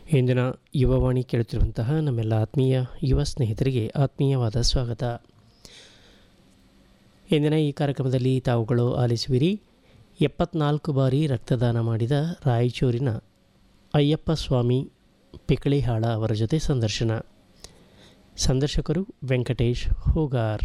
ಇಂದಿನ ಯುವವಾಣಿ ಕೇಳುತ್ತಿರುವಂತಹ ನಮ್ಮೆಲ್ಲ ಆತ್ಮೀಯ ಯುವ ಸ್ನೇಹಿತರಿಗೆ ಆತ್ಮೀಯವಾದ ಸ್ವಾಗತ ಇಂದಿನ ಈ ಕಾರ್ಯಕ್ರಮದಲ್ಲಿ ತಾವುಗಳು ಆಲಿಸುವಿರಿ ಎಪ್ಪತ್ನಾಲ್ಕು ಬಾರಿ ರಕ್ತದಾನ ಮಾಡಿದ ರಾಯಚೂರಿನ ಅಯ್ಯಪ್ಪ ಸ್ವಾಮಿ ಪಿಕಳಿಹಾಳ ಅವರ ಜೊತೆ ಸಂದರ್ಶನ ಸಂದರ್ಶಕರು ವೆಂಕಟೇಶ್ ಹೂಗಾರ್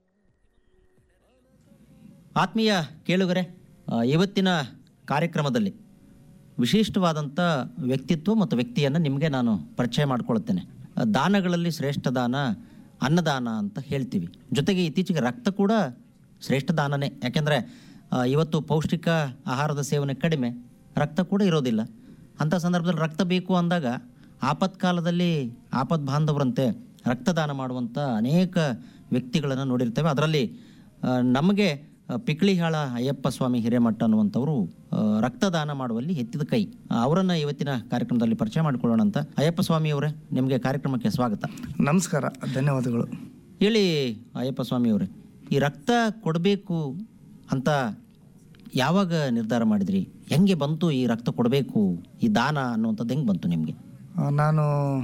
ಆತ್ಮೀಯ ಕೇಳುಗರೆ ಆ, ಇವತ್ತಿನ ಕಾರ್ಯಕ್ರಮದಲ್ಲಿ ವಿಶಿಷ್ಟವಾದಂಥ ವ್ಯಕ್ತಿತ್ವ ಮತ್ತು ವ್ಯಕ್ತಿಯನ್ನು ನಿಮಗೆ ನಾನು ಪರಿಚಯ ಮಾಡಿಕೊಳ್ತೇನೆ ಆ, ದಾನಗಳಲ್ಲಿ ಶ್ರೇಷ್ಠ ದಾನ ಅನ್ನದಾನ ಅಂತ ಹೇಳ್ತೀವಿ ಜೊತೆಗೆ ಇತ್ತೀಚೆಗೆ ರಕ್ತ ಕೂಡ ಶ್ರೇಷ್ಠ ದಾನನೇ ಯಾಕೆಂದರೆ ಇವತ್ತು ಪೌಷ್ಟಿಕ ಆಹಾರದ ಸೇವನೆ ಕಡಿಮೆ ರಕ್ತ ಕೂಡ ಇರೋದಿಲ್ಲ ಅಂಥ ಸಂದರ್ಭದಲ್ಲಿ ರಕ್ತ ಬೇಕು ಅಂದಾಗ ಆಪತ್ಕಾಲದಲ್ಲಿ ಆಪತ್ ಬಾಂಧವರಂತೆ ರಕ್ತದಾನ ಮಾಡುವಂಥ ಅನೇಕ ವ್ಯಕ್ತಿಗಳನ್ನು ನೋಡಿರ್ತೇವೆ ಅದರಲ್ಲಿ ಆ, ನಮಗೆ ಆ, ಪಿಕ್ಳಿಹಾಳ ಅಯ್ಯಪ್ಪ ಸ್ವಾಮಿ ಹಿರೇಮಠ ಅನ್ನುವಂಥವರು ಆ, ರಕ್ತದಾನ ಮಾಡುವಲ್ಲಿ ಎತ್ತಿದ ಕೈ ಅವರನ್ನು ಇವತ್ತಿನ ಕಾರ್ಯಕ್ರಮದಲ್ಲಿ ಪರಿಚಯ ಮಾಡಿಕೊಳ್ಳೋಣ ಅಂತ ಅಯ್ಯಪ್ಪ ಸ್ವಾಮಿ ಅವರೇ ನಿಮಗೆ ಕಾರ್ಯಕ್ರಮಕ್ಕೆ ಸ್ವಾಗತ ನಮಸ್ಕಾರ ಧನ್ಯವಾದಗಳು ಹೇಳಿ ಅಯ್ಯಪ್ಪ ಸ್ವಾಮಿ ಅವರೇ ಈ ರಕ್ತ ಕೊಡಬೇಕು ಅಂತ ಯಾವಾಗ ನಿರ್ಧಾರ ಮಾಡಿದ್ರಿ ಹೆಂಗೆ ಬಂತು ಈ ರಕ್ತ ಕೊಡಬೇಕು ಈ ದಾನ ಅನ್ನುವಂಥದ್ದು ಹೆಂಗೆ ಬಂತು ನಿಮಗೆ ಆ, ನಾನು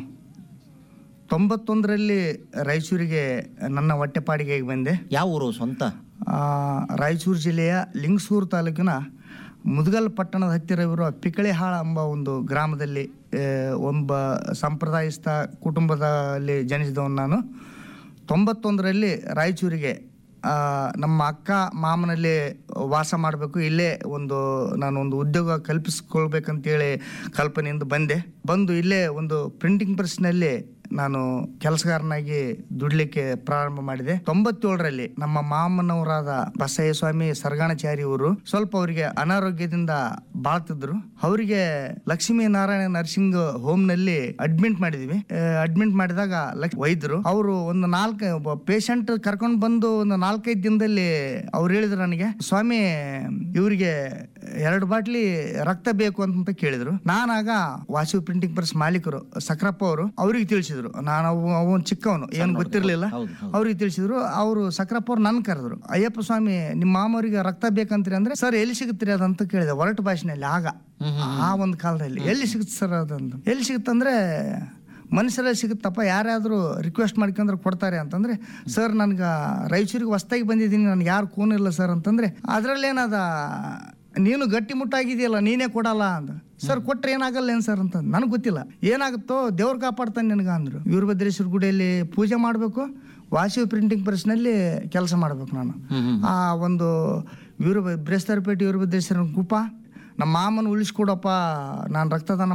ತೊಂಬತ್ತೊಂದರಲ್ಲಿ ರಾಯಚೂರಿಗೆ ನನ್ನ ಹೊಟ್ಟೆಪಾಡಿಗೆ ಬಂದೆ ಯಾವ ಊರು ಸ್ವಂತ ಆ, ರಾಯಚೂರು ಜಿಲ್ಲೆಯ ಲಿಂಗಸೂರು ತಾಲೂಕಿನ ಮುದಗಲ್ ಪಟ್ಟಣದ ಹತ್ತಿರವಿರುವ ಪಿಕಳಿಹಾಳ ಎಂಬ ಒಂದು ಗ್ರಾಮದಲ್ಲಿ ಆ, ಒಬ್ಬ ಸಂಪ್ರದಾಯಸ್ಥ ಕುಟುಂಬದಲ್ಲಿ ಜನಿಸಿದವನು ನಾನು ತೊಂಬತ್ತೊಂದರಲ್ಲಿ ರಾಯಚೂರಿಗೆ ಆ, ನಮ್ಮ ಅಕ್ಕ ಮಾಮನಲ್ಲಿ ವಾಸ ಮಾಡಬೇಕು ಇಲ್ಲೇ ಒಂದು ನಾನು ಒಂದು ಉದ್ಯೋಗ ಕಲ್ಪಿಸ್ಕೊಳ್ಬೇಕಂತೇಳಿ ಕಲ್ಪನೆಯಿಂದ ಬಂದೆ ಬಂದು ಇಲ್ಲೇ ಒಂದು ಪ್ರಿಂಟಿಂಗ್ ಪ್ರೆಸ್ನಲ್ಲಿ ನಾನು ಕೆಲಸಗಾರನಾಗಿ ದುಡ್ಲಿಕ್ಕೆ ಪ್ರಾರಂಭ ಮಾಡಿದೆ ತೊಂಬತ್ತೇಳರಲ್ಲಿ ನಮ್ಮ ಮಾಮನವರಾದ ಬಸಯ್ಯ ಸ್ವಾಮಿ ಸರ್ಗಾಣಚಾರಿ ಅವರು ಸ್ವಲ್ಪ ಅವರಿಗೆ ಅನಾರೋಗ್ಯದಿಂದ ಬಾಳ್ತಿದ್ರು ಅವರಿಗೆ ಲಕ್ಷ್ಮೀ ನಾರಾಯಣ ನರ್ಸಿಂಗ್ ಹೋಮ್ ನಲ್ಲಿ ಅಡ್ಮಿಟ್ ಮಾಡಿದ್ವಿ ಅಡ್ಮಿಟ್ ಮಾಡಿದಾಗ ಲಕ್- ವೈದ್ಯರು ಅವರು ಒಂದು ನಾಲ್ಕು ಒಬ್ಬ ಪೇಷಂಟ್ ಕರ್ಕೊಂಡು ಬಂದು ಒಂದು ನಾಲ್ಕೈದು ದಿನದಲ್ಲಿ ಅವ್ರು ಹೇಳಿದ್ರು ನನಗೆ ಸ್ವಾಮಿ ಇವರಿಗೆ ಎರಡು ಬಾಟ್ಲಿ ರಕ್ತ ಬೇಕು ಅಂತ ಕೇಳಿದ್ರು ನಾನಾಗ ವಾಸು ಪ್ರಿಂಟಿಂಗ್ ಪ್ರೆಸ್ ಮಾಲೀಕರು ಸಕ್ರಪ್ಪ ಅವರು ಅವ್ರಿಗೆ ತಿಳಿಸಿದ್ರು ನಾನು ಅವು ಅವನು ಚಿಕ್ಕವನು ಏನು ಗೊತ್ತಿರಲಿಲ್ಲ ಹೌದು ಹೌದು ಅವ್ರಿಗೆ ತಿಳಿಸಿದ್ರು ಅವರು ಸಕ್ರಪ್ಪ ಅವ್ರು ನನ್ ಕರೆದ್ರು ಅಯ್ಯಪ್ಪ ಸ್ವಾಮಿ ನಿಮ್ಮ ಮಾಮವರಿಗೆ ರಕ್ತ ಬೇಕಂತೀರಿ ಅಂದ್ರೆ ಸರ್ ಎಲ್ಲಿ ಸಿಗುತ್ತೀರಿ ಅದಂತ ಕೇಳಿದೆ ಹೊರಟು ಭಾಷೆನಲ್ಲಿ ಆಗ ಆ ಒಂದು ಕಾಲದಲ್ಲಿ ಎಲ್ಲಿ ಸಿಗುತ್ತೆ ಸರ್ ಅದಂತ ಎಲ್ಲಿ ಸಿಗುತ್ತಂದ್ರೆ ಮನುಷ್ಯರಲ್ಲಿ ಸಿಗುತ್ತಪ್ಪ ಯಾರ್ಯಾದ್ರು ರಿಕ್ವೆಸ್ಟ್ ಮಾಡ್ಕೊಂಡ್ರೆ ಕೊಡ್ತಾರೆ ಅಂತಂದ್ರೆ ಸರ್ ನನ್ಗೆ ರಾಯಚೂರಿಗೆ ಹೊಸ್ದಾಗಿ ಬಂದಿದ್ದೀನಿ ನನ್ಗೆ ಯಾರು ಕೂನ್ ಇಲ್ಲ ಸರ್ ಅಂತಂದ್ರೆ ಅದ್ರಲ್ಲಿ ಏನದ ನೀನು ಗಟ್ಟಿ ಮುಟ್ಟಾಗಿದೆಯಲ್ಲ ನೀನೇ ಕೊಡಲ್ಲ ಅಂತ ಸರ್ ಕೊಟ್ರೆ ಏನಾಗಲ್ಲ ಏನ್ ಸರ್ ಅಂತ ನನಗೆ ಗೊತ್ತಿಲ್ಲ ಏನಾಗುತ್ತೋ ದೇವ್ರು ಕಾಪಾಡ್ತಾನೆ ನಿನಗ ಅಂದ್ರು ವೀರಭದ್ರೇಶ್ವರ ಗುಡಿಯಲ್ಲಿ ಪೂಜೆ ಮಾಡಬೇಕು ವಾಸಿವ್ ಪ್ರಿಂಟಿಂಗ್ ಪ್ರೆಸ್ನಲ್ಲಿ ಕೆಲಸ ಮಾಡ್ಬೇಕು ನಾನು ಆ ಒಂದು ವೀರ ಬ್ರೇಸ್ತರಪೇಟೆ ವೀರಭದ್ರೇಶ್ವರ ಗುಪ್ಪ ನಮ್ಮ ಮಾಮನ ಉಳಿಸ್ಕೊಡಪ್ಪ ನಾನು ರಕ್ತದಾನ